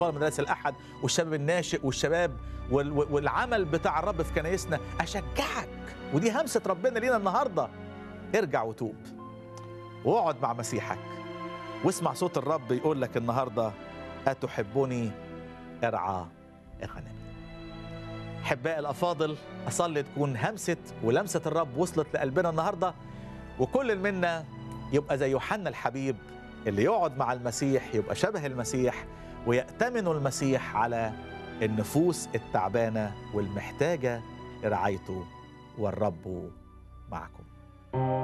مدارس الاحد والشباب الناشئ والشباب وال- وال- والعمل بتاع الرب في كنايسنا اشجعك ودي همسه ربنا لينا النهارده ارجع وتوب واقعد مع مسيحك واسمع صوت الرب يقول لك النهارده اتحبني ارعى غنمي احبائي الافاضل اصلي تكون همسه ولمسه الرب وصلت لقلبنا النهارده وكل منا يبقى زي يوحنا الحبيب اللي يقعد مع المسيح يبقى شبه المسيح ويأتمن المسيح على النفوس التعبانة والمحتاجة لرعايته والرب معكم